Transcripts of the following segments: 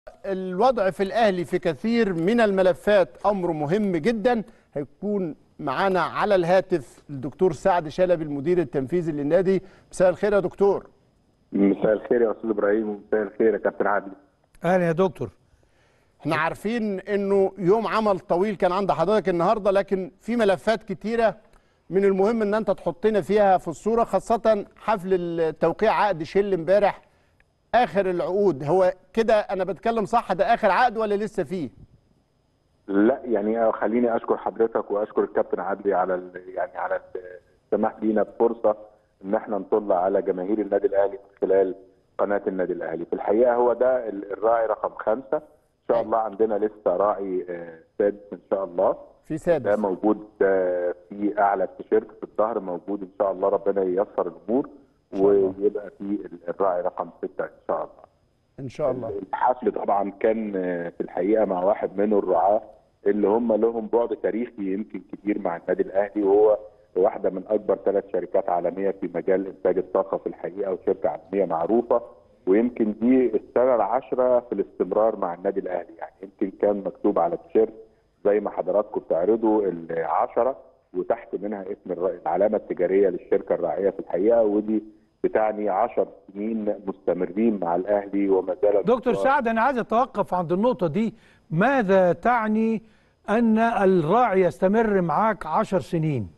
الوضع في الاهلي في كثير من الملفات امر مهم جدا هيكون معانا على الهاتف الدكتور سعد شلبي المدير التنفيذي للنادي مساء الخير يا دكتور مساء الخير يا استاذ ابراهيم ومساء الخير يا كابتن عادل اهلا يا دكتور احنا عارفين انه يوم عمل طويل كان عند حضرتك النهارده لكن في ملفات كتيره من المهم ان انت تحطنا فيها في الصوره خاصه حفل التوقيع عقد شل امبارح اخر العقود هو كده انا بتكلم صح ده اخر عقد ولا لسه فيه لا يعني خليني اشكر حضرتك واشكر الكابتن عدلي على ال- يعني على السماح لينا بفرصه ان احنا نطل على جماهير النادي الاهلي من خلال قناه النادي الاهلي في الحقيقه هو ده ال- الراعي رقم خمسة ان شاء الله عندنا لسه راعي آه، سادس ان شاء الله في ده سادس موجود آه، في اعلى التيشيرت في الظهر موجود ان شاء الله ربنا ييسر الامور ويبقى في الراعي رقم ستة ان شاء الله ان شاء الله الحفل طبعا كان آه، في الحقيقه مع واحد من الرعاه اللي هم لهم بعد تاريخي يمكن كبير مع النادي الاهلي وهو واحده من اكبر ثلاث شركات عالميه في مجال انتاج الطاقه في الحقيقه وشركه عالميه معروفه ويمكن دي السنه العاشره في الاستمرار مع النادي الاهلي يعني يمكن كان مكتوب على التيشيرت زي ما حضراتكم بتعرضوا العشره وتحت منها اسم الر- العلامه التجاريه للشركه الراعيه في الحقيقه ودي بتعني 10 سنين مستمرين مع الاهلي وما زال دكتور الاستمرار سعد انا عايز اتوقف عند النقطه دي ماذا تعني ان الراعي يستمر معاك عشر سنين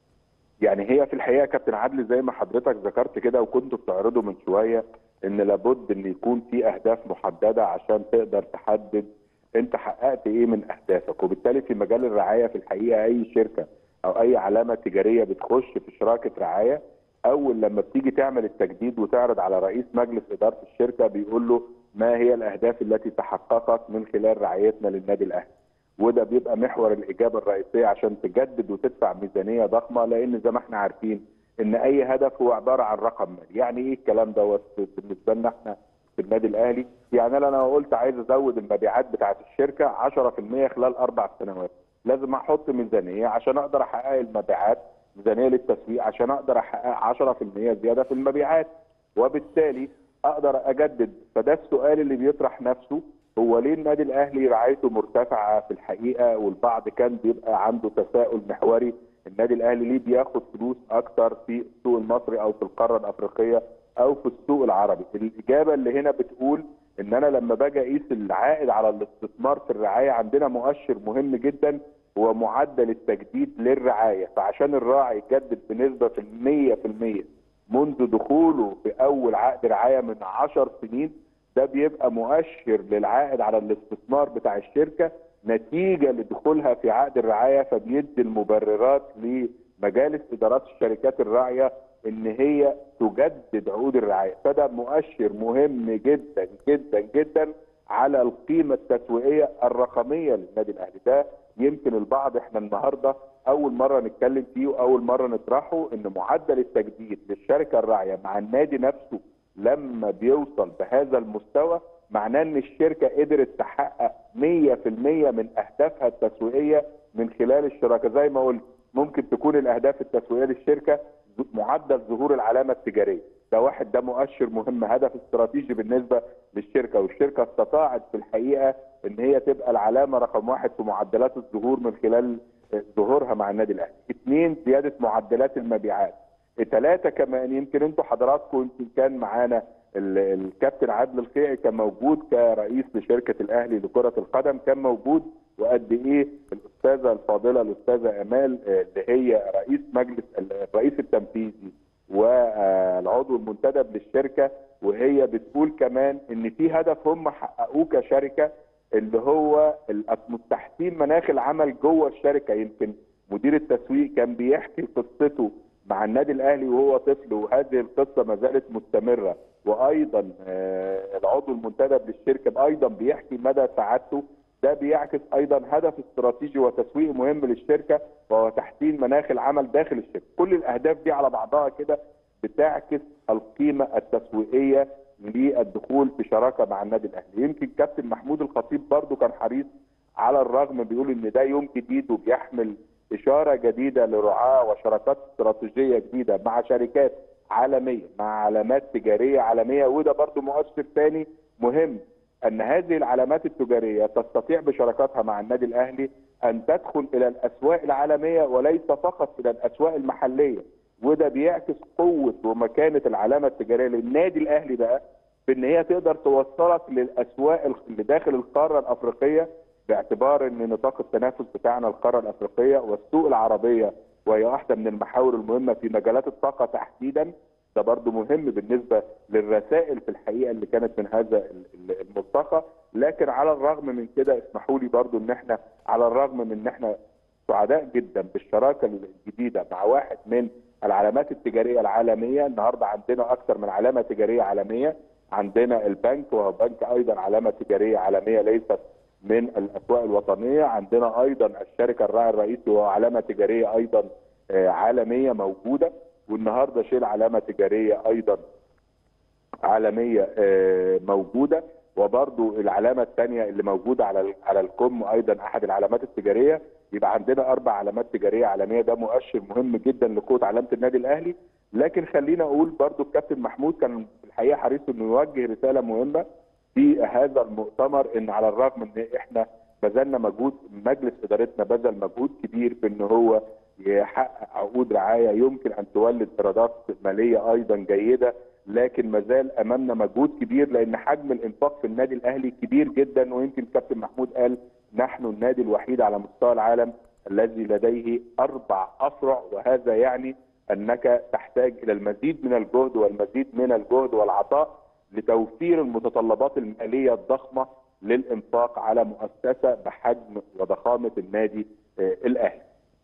يعني هي في الحقيقه كابتن عدلي زي ما حضرتك ذكرت كده وكنت بتعرضه من شويه ان لابد ان يكون في اهداف محدده عشان تقدر تحدد انت حققت ايه من اهدافك وبالتالي في مجال الرعايه في الحقيقه اي شركه او اي علامه تجاريه بتخش في شراكه رعايه اول لما بتيجي تعمل التجديد وتعرض على رئيس مجلس اداره الشركه بيقول له ما هي الاهداف التي تحققت من خلال رعايتنا للنادي الاهلي وده بيبقى محور الاجابه الرئيسيه عشان تجدد وتدفع ميزانيه ضخمه لان زي ما احنا عارفين ان اي هدف هو عباره عن رقم مالي، يعني ايه الكلام دوت بالنسبه لنا احنا في النادي الاهلي؟ يعني انا لو قلت عايز ازود المبيعات بتاعه الشركه 10% خلال اربع سنوات، لازم احط ميزانيه عشان اقدر احقق المبيعات، ميزانيه للتسويق عشان اقدر احقق 10% زياده في المبيعات، وبالتالي اقدر اجدد فده السؤال اللي بيطرح نفسه هو ليه النادي الاهلي رعايته مرتفعه في الحقيقه والبعض كان بيبقى عنده تساؤل محوري النادي الاهلي ليه بياخد فلوس اكتر في السوق المصري او في القاره الافريقيه او في السوق العربي الاجابه اللي هنا بتقول ان انا لما باجي اقيس العائد على الاستثمار في الرعايه عندنا مؤشر مهم جدا هو معدل التجديد للرعايه فعشان الراعي يجدد بنسبه في المية في المية منذ دخوله في اول عقد رعايه من 10 سنين ده بيبقى مؤشر للعائد على الاستثمار بتاع الشركه نتيجه لدخولها في عقد الرعايه فبيدي المبررات لمجالس ادارات الشركات الراعيه ان هي تجدد عقود الرعايه فده مؤشر مهم جدا جدا جدا على القيمه التسويقيه الرقميه للنادي الاهلي ده يمكن البعض احنا النهارده اول مره نتكلم فيه واول مره نطرحه ان معدل التجديد للشركه الراعيه مع النادي نفسه لما بيوصل بهذا المستوى معناه ان الشركه قدرت تحقق 100% من اهدافها التسويقيه من خلال الشراكه زي ما قلت ممكن تكون الاهداف التسويقيه للشركه معدل ظهور العلامه التجاريه ده واحد ده مؤشر مهم هدف استراتيجي بالنسبه للشركه والشركه استطاعت في الحقيقه ان هي تبقى العلامه رقم واحد في معدلات الظهور من خلال ظهورها مع النادي الاهلي. اثنين زياده معدلات المبيعات. ثلاثه كمان يمكن انتوا حضراتكم يمكن كان معانا الكابتن عادل الخيعي كان موجود كرئيس لشركه الاهلي لكره القدم كان موجود وقد ايه الاستاذه الفاضله الاستاذه امال اللي هي رئيس مجلس الرئيس التنفيذي والعضو المنتدب للشركه وهي بتقول كمان ان في هدف هم حققوه كشركه اللي هو تحسين مناخ العمل جوه الشركه يمكن مدير التسويق كان بيحكي قصته مع النادي الاهلي وهو طفل وهذه القصه ما زالت مستمره وايضا العضو المنتدب للشركه ايضا بيحكي مدى سعادته ده بيعكس ايضا هدف استراتيجي وتسويقي مهم للشركه وهو تحسين مناخ العمل داخل الشركه كل الاهداف دي على بعضها كده بتعكس القيمه التسويقيه للدخول في شراكه مع النادي الاهلي يمكن كابتن محمود الخطيب برضو كان حريص على الرغم بيقول ان ده يوم جديد وبيحمل اشاره جديده لرعاه وشراكات استراتيجيه جديده مع شركات عالميه مع علامات تجاريه عالميه وده برضو مؤشر ثاني مهم ان هذه العلامات التجاريه تستطيع بشراكتها مع النادي الاهلي ان تدخل الى الاسواق العالميه وليس فقط الى الاسواق المحليه وده بيعكس قوه ومكانه العلامه التجاريه للنادي الاهلي بقى في ان هي تقدر توصلك للاسواق اللي داخل القاره الافريقيه باعتبار ان نطاق التنافس بتاعنا القاره الافريقيه والسوق العربيه وهي واحده من المحاور المهمه في مجالات الطاقه تحديدا ده برضو مهم بالنسبه للرسائل في الحقيقه اللي كانت من هذا الملتقى لكن على الرغم من كده اسمحوا لي برضو ان احنا على الرغم من ان احنا سعداء جدا بالشراكه الجديده مع واحد من العلامات التجاريه العالميه النهارده عندنا اكثر من علامه تجاريه عالميه عندنا البنك وهو بنك ايضا علامه تجاريه عالميه ليست من الاسواق الوطنيه عندنا ايضا الشركه الراعي الرئيسي وهو علامه تجاريه ايضا عالميه موجوده والنهارده شيل علامه تجاريه ايضا عالميه موجوده وبرضو العلامه الثانيه اللي موجوده على على الكم ايضا احد العلامات التجاريه يبقى عندنا اربع علامات تجاريه عالميه ده مؤشر مهم جدا لقوه علامه النادي الاهلي لكن خلينا اقول برضو الكابتن محمود كان في الحقيقه حريص انه يوجه رساله مهمه في هذا المؤتمر ان على الرغم ان احنا بذلنا مجهود مجلس ادارتنا بذل مجهود كبير في ان هو يحقق عقود رعايه يمكن ان تولد ايرادات ماليه ايضا جيده لكن ما زال امامنا مجهود كبير لان حجم الانفاق في النادي الاهلي كبير جدا ويمكن كابتن محمود قال نحن النادي الوحيد على مستوى العالم الذي لديه اربع افرع وهذا يعني انك تحتاج الى المزيد من الجهد والمزيد من الجهد والعطاء لتوفير المتطلبات الماليه الضخمه للانفاق على مؤسسه بحجم وضخامه النادي الاهلي.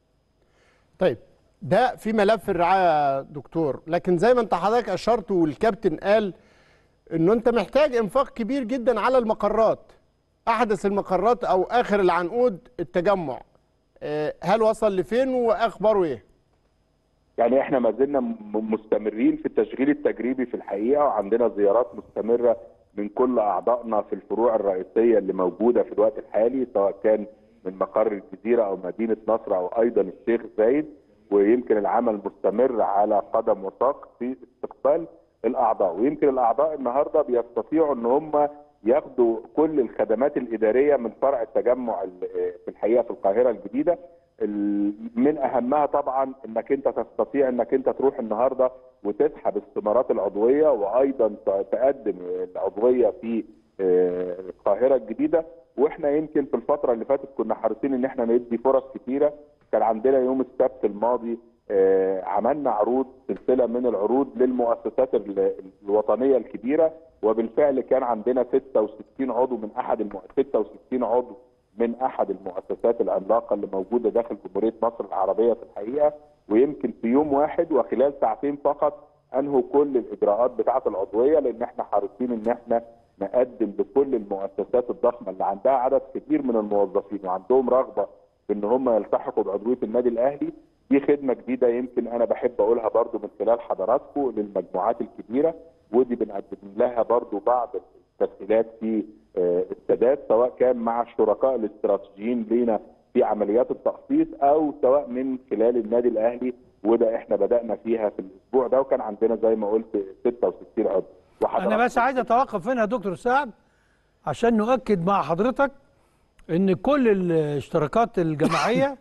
طيب ده في ملف الرعايه دكتور لكن زي ما انت حضرتك اشرت والكابتن قال انه انت محتاج انفاق كبير جدا على المقرات احدث المقرات او اخر العنقود التجمع هل وصل لفين واخباره ايه؟ يعني احنا ما زلنا مستمرين في التشغيل التجريبي في الحقيقه وعندنا زيارات مستمره من كل اعضائنا في الفروع الرئيسيه اللي موجوده في الوقت الحالي سواء كان من مقر الجزيره او مدينه نصر او ايضا الشيخ زايد ويمكن العمل مستمر على قدم وساق في استقبال الاعضاء ويمكن الاعضاء النهارده بيستطيعوا ان هم ياخدوا كل الخدمات الاداريه من فرع التجمع في الحقيقه في القاهره الجديده من اهمها طبعا انك انت تستطيع انك انت تروح النهارده وتسحب الثمارات العضويه وايضا تقدم العضويه في القاهره الجديده واحنا يمكن في الفتره اللي فاتت كنا حريصين ان احنا ندي فرص كثيره كان عندنا يوم السبت الماضي عملنا عروض سلسله من العروض للمؤسسات الوطنيه الكبيره وبالفعل كان عندنا 66 عضو من احد الم... 66 عضو من احد المؤسسات العملاقه اللي موجوده داخل جمهوريه مصر العربيه في الحقيقه ويمكن في يوم واحد وخلال ساعتين فقط انهوا كل الاجراءات بتاعه العضويه لان احنا حريصين ان احنا نقدم لكل المؤسسات الضخمه اللي عندها عدد كبير من الموظفين وعندهم رغبه في ان هم يلتحقوا بعضويه النادي الاهلي دي خدمه جديده يمكن انا بحب اقولها برضو من خلال حضراتكم للمجموعات الكبيره ودي بنقدم لها برضو بعض التسهيلات في السداد سواء كان مع الشركاء الاستراتيجيين لينا في عمليات التخصيص او سواء من خلال النادي الاهلي وده احنا بدانا فيها في الاسبوع ده وكان عندنا زي ما قلت 66 عضو انا بس عايز اتوقف هنا يا دكتور سعد عشان نؤكد مع حضرتك ان كل الاشتراكات الجماعيه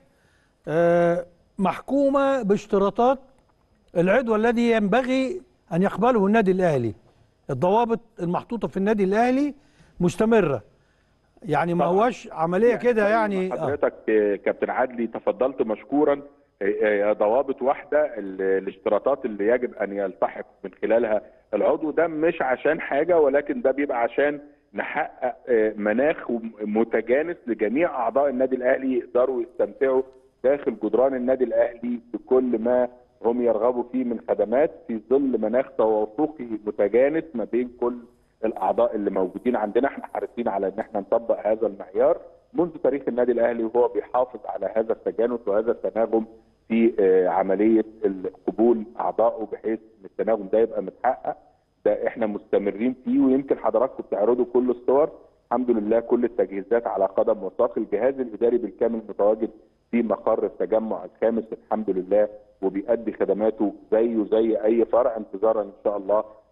محكومه باشتراطات العضو الذي ينبغي ان يقبله النادي الاهلي الضوابط المحطوطه في النادي الاهلي مستمره يعني ما هوش عمليه كده يعني حضرتك آه. كابتن عدلي تفضلت مشكورا ضوابط واحده الاشتراطات اللي يجب ان يلتحق من خلالها العضو ده مش عشان حاجه ولكن ده بيبقى عشان نحقق مناخ متجانس لجميع اعضاء النادي الاهلي يقدروا يستمتعوا داخل جدران النادي الاهلي بكل ما هم يرغبوا فيه من خدمات في ظل مناخ توافقي متجانس ما بين كل الاعضاء اللي موجودين عندنا احنا حريصين على ان احنا نطبق هذا المعيار منذ تاريخ النادي الاهلي وهو بيحافظ على هذا التجانس وهذا التناغم في عمليه قبول اعضائه بحيث ان التناغم ده يبقى متحقق ده احنا مستمرين فيه ويمكن حضراتكم بتعرضوا كل الصور الحمد لله كل التجهيزات على قدم وساق الجهاز الاداري بالكامل متواجد في مقر التجمع الخامس الحمد لله وبيأدي خدماته زيه زي اي فرع انتظارا ان شاء الله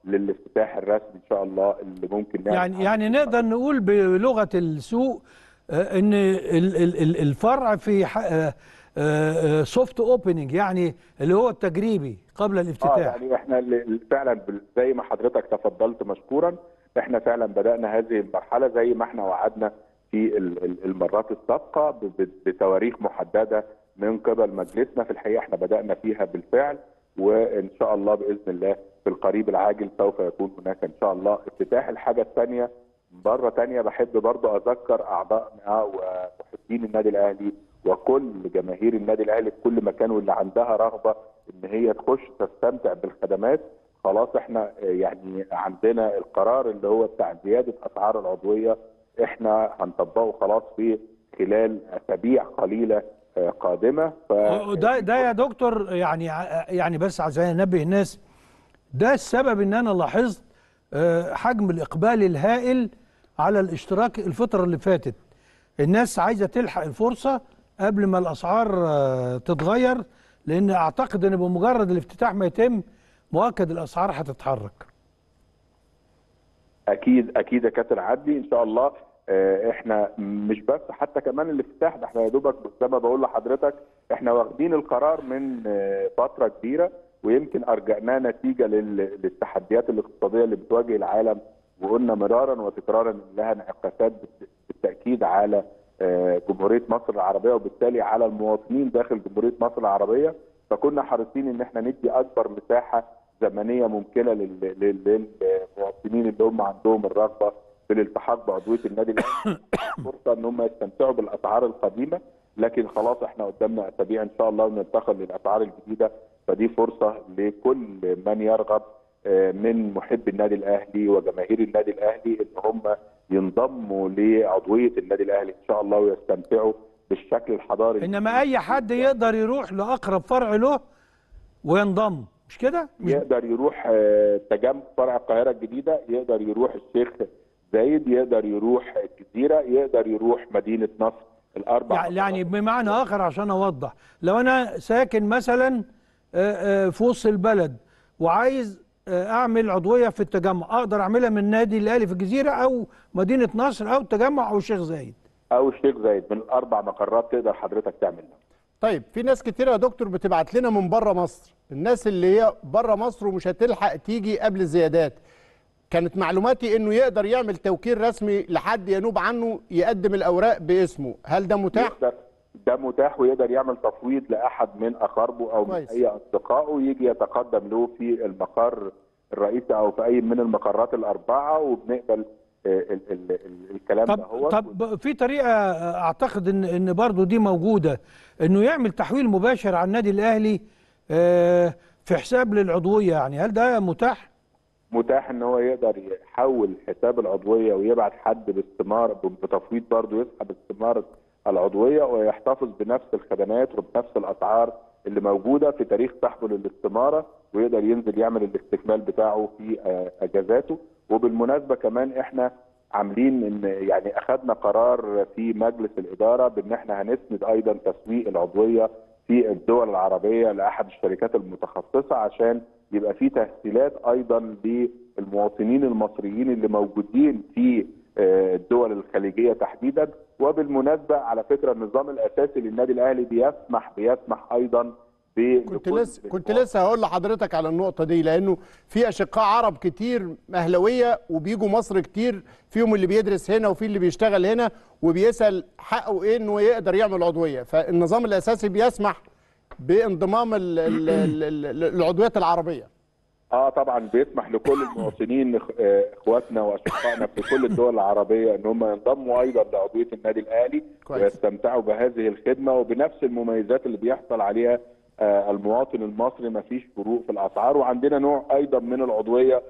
للافتتاح الرسمي ان شاء الله اللي ممكن نعمل يعني يعني نقدر نقول بلغه السوق آه، ان ال- ال- ال- الفرع في سوفت اوبننج يعني اللي هو التجريبي قبل اه الافتتاح يعني احنا ال- فعلا بال- زي ما حضرتك تفضلت مشكورا احنا فعلا بدانا هذه المرحله زي ما احنا وعدنا في ال- ال- المرات السابقه ب- ب- بتواريخ محدده من قبل مجلسنا في الحقيقه احنا بدانا فيها بالفعل وان شاء الله باذن الله في القريب العاجل سوف يكون هناك ان شاء الله افتتاح الحاجه الثانيه مره ثانيه بحب برضه اذكر اعضائنا ومحبين النادي الاهلي وكل جماهير النادي الاهلي في كل مكان واللي عندها رغبه ان هي تخش تستمتع بالخدمات خلاص احنا آه، يعني عندنا القرار اللي هو بتاع زياده اسعار العضويه احنا هنطبقه خلاص في خلال اسابيع قليله آه، قادمه ف ده ده يا دكتور يعني ع- يعني بس عايز انبه الناس ده السبب ان انا لاحظت آه، حجم الاقبال الهائل على الاشتراك الفتره اللي فاتت الناس عايزه تلحق الفرصه قبل ما الاسعار آه، تتغير لان اعتقد ان بمجرد الافتتاح ما يتم مؤكد الاسعار هتتحرك اكيد اكيد يا كابتن عدلي ان شاء الله آه، احنا مش بس حتى كمان الافتتاح ده احنا يا دوبك زي ما بقول لحضرتك احنا واخدين القرار من آه، فتره كبيره ويمكن ارجعناه نتيجه لل- للتحديات الاقتصاديه اللي بتواجه العالم وقلنا مرارا وتكرارا ان لها انعكاسات بت- بالتاكيد على آه، جمهوريه مصر العربيه وبالتالي على المواطنين داخل جمهوريه مصر العربيه فكنا حريصين ان احنا ندي اكبر مساحه زمنيه ممكنه لل- لل- للمواطنين اللي هم عندهم الرغبه في الالتحاق بعضويه النادي الاهلي فرصه ان هم يستمتعوا بالاسعار القديمه لكن خلاص احنا قدامنا اسابيع ان شاء الله ننتقل للاسعار الجديده فدي فرصه لكل من يرغب آه، من محب النادي الاهلي وجماهير النادي الاهلي ان هم ينضموا لعضويه النادي الاهلي ان شاء الله ويستمتعوا بالشكل الحضاري انما اي حد يقدر يروح لاقرب فرع له وينضم مش كده مش يقدر يروح آه، تجمع فرع القاهره الجديده يقدر يروح الشيخ زايد يقدر يروح الجزيره يقدر يروح مدينه نصر الاربع يعني يعني بمعنى اخر عشان اوضح لو انا ساكن مثلا آه، آه، في وسط البلد وعايز آه، اعمل عضويه في التجمع اقدر اعملها من النادي الاهلي في الجزيره او مدينه نصر او التجمع او الشيخ زايد او الشيخ زايد من الاربع مقرات تقدر حضرتك تعملها طيب في ناس كتير يا دكتور بتبعت لنا من بره مصر الناس اللي هي بره مصر ومش هتلحق تيجي قبل الزيادات كانت معلوماتي انه يقدر يعمل توكيل رسمي لحد ينوب عنه يقدم الاوراق باسمه هل ده متاح يقدر ده متاح ويقدر يعمل تفويض لاحد من اقاربه او من كويس. اي اصدقائه يجي يتقدم له في المقر الرئيسي او في اي من المقرات الاربعه وبنقبل آه، ال ال ال الكلام ده طب هو طب في طريقه آه، اعتقد ان ان برضو دي موجوده انه يعمل تحويل مباشر على النادي الاهلي آه، في حساب للعضويه يعني هل ده متاح متاح ان هو يقدر يحول حساب العضويه ويبعت حد باستماره بتفويض برضه يسحب استماره العضويه ويحتفظ بنفس الخدمات وبنفس الاسعار اللي موجوده في تاريخ سحبه للاستماره ويقدر ينزل يعمل الاستكمال بتاعه في آه، اجازاته وبالمناسبه كمان احنا عاملين ان يعني اخذنا قرار في مجلس الاداره بان احنا هنسند ايضا تسويق العضويه في الدول العربيه لاحد الشركات المتخصصه عشان يبقى في تسهيلات ايضا للمواطنين المصريين اللي موجودين في آه، الدول الخليجيه تحديدا وبالمناسبه على فكره النظام الاساسي للنادي الاهلي بيسمح بيسمح ايضا ب- كنت لكل- لسه كنت لسه هقول لحضرتك على النقطه دي لانه في اشقاء عرب كتير اهلاويه وبيجوا مصر كتير فيهم اللي بيدرس هنا وفي اللي بيشتغل هنا وبيسال حقه ايه انه يقدر يعمل عضويه فالنظام الاساسي بيسمح بانضمام ال- ال- ال- ال- العضويات العربيه اه طبعا بيسمح لكل المواطنين إخ- آه، اخواتنا واشقائنا في كل الدول العربيه ان هم ينضموا ايضا لعضويه النادي الاهلي كويس. ويستمتعوا بهذه الخدمه وبنفس المميزات اللي بيحصل عليها آه، المواطن المصري ما فيش فروق في الاسعار وعندنا نوع ايضا من العضويه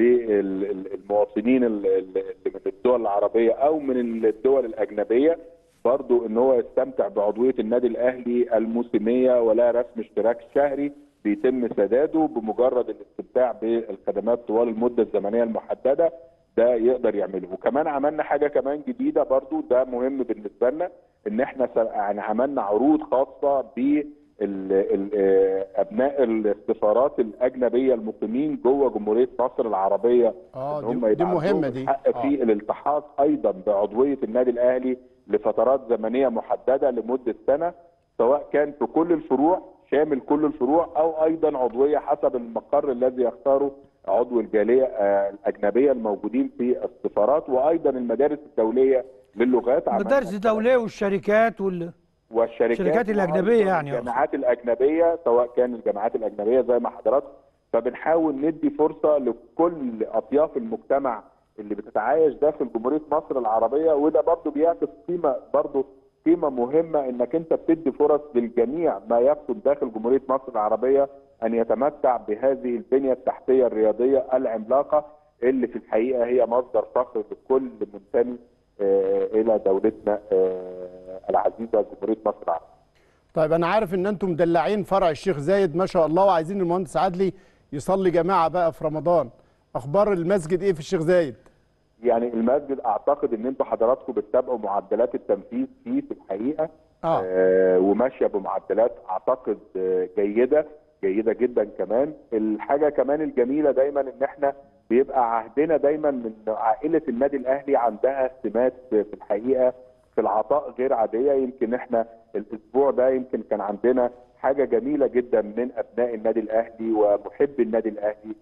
للمواطنين ال- ال- اللي من الدول العربيه او من الدول الاجنبيه برضو ان هو يستمتع بعضويه النادي الاهلي الموسميه ولا رسم اشتراك شهري بيتم سداده بمجرد الاستمتاع بالخدمات طوال المده الزمنيه المحدده ده يقدر يعمله وكمان عملنا حاجه كمان جديده برضو ده مهم بالنسبه لنا ان احنا س- يعني عملنا عروض خاصه ب ال ال آه، ابناء السفارات الاجنبيه المقيمين جوه جمهوريه مصر العربيه آه، إن دي- هم دي يبقى مهمة عندهم دي. الحق آه. في الالتحاق ايضا بعضويه النادي الاهلي لفترات زمنيه محدده لمده سنه سواء كان في كل الفروع شامل كل الفروع او ايضا عضويه حسب المقر الذي يختاره عضو الجاليه آه، الاجنبيه الموجودين في السفارات وايضا المدارس الدوليه للغات عملنا المدارس الدوليه والشركات وال والشركات الشركات الأجنبية وأيضاً يعني الجامعات الاجنبيه سواء كان الجامعات الاجنبيه زي ما حضراتكم فبنحاول ندي فرصه لكل اطياف المجتمع اللي بتتعايش داخل جمهوريه مصر العربيه وده برضه بيعكس قيمه برضه قيمه مهمه انك انت بتدي فرص للجميع ما يقصد داخل جمهوريه مصر العربيه ان يتمتع بهذه البنيه التحتيه الرياضيه العملاقه اللي في الحقيقه هي مصدر فخر لكل منتمي آه، الى دولتنا آه، العزيزه جمهوريه مصر العربيه. طيب انا عارف ان انتم مدلعين فرع الشيخ زايد ما شاء الله وعايزين المهندس عدلي يصلي جماعه بقى في رمضان اخبار المسجد ايه في الشيخ زايد يعني المسجد اعتقد ان انتوا حضراتكم بتتابعوا معدلات التنفيذ فيه في الحقيقه آه. آه وماشيه بمعدلات اعتقد آه جيده جيده جدا كمان الحاجه كمان الجميله دايما ان احنا بيبقى عهدنا دايما من عائله النادي الاهلي عندها سمات في الحقيقه في العطاء غير عاديه يمكن احنا الاسبوع ده يمكن كان عندنا حاجه جميله جدا من ابناء النادي الاهلي ومحبي النادي الاهلي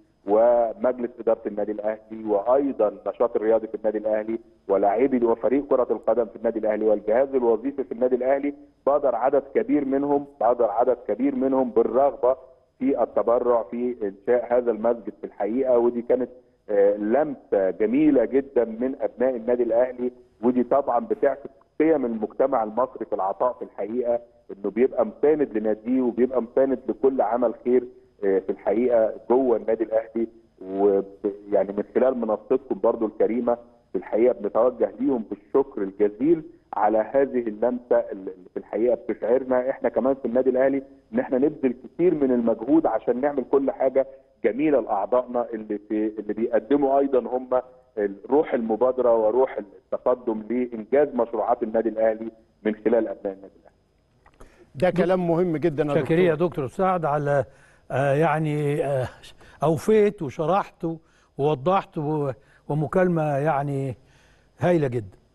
ومجلس اداره النادي الاهلي وايضا النشاط الرياضي في النادي الاهلي ولاعبي وفريق كره القدم في النادي الاهلي والجهاز الوظيفي في النادي الاهلي بادر عدد كبير منهم بادر عدد كبير منهم بالرغبه في التبرع في انشاء هذا المسجد في الحقيقه ودي كانت آه، لمسه جميله جدا من ابناء النادي الاهلي ودي طبعا بتعكس قيم المجتمع المصري في العطاء في الحقيقه انه بيبقى مساند لناديه وبيبقى مساند لكل عمل خير آه، في الحقيقه جوه النادي الاهلي ويعني من خلال منصتكم برضو الكريمه في الحقيقه بنتوجه ليهم بالشكر الجزيل على هذه اللمسه اللي في الحقيقه بتشعرنا احنا كمان في النادي الاهلي ان احنا نبذل كتير من المجهود عشان نعمل كل حاجه جميله لاعضائنا اللي في اللي بيقدموا ايضا هم روح المبادره وروح التقدم لانجاز مشروعات النادي الاهلي من خلال ابناء النادي الاهلي. ده كلام مهم جدا يا شاكرين يا دكتور دكتور سعد على آه يعني آه اوفيت وشرحت ووضحت و- ومكالمه يعني هايله جدا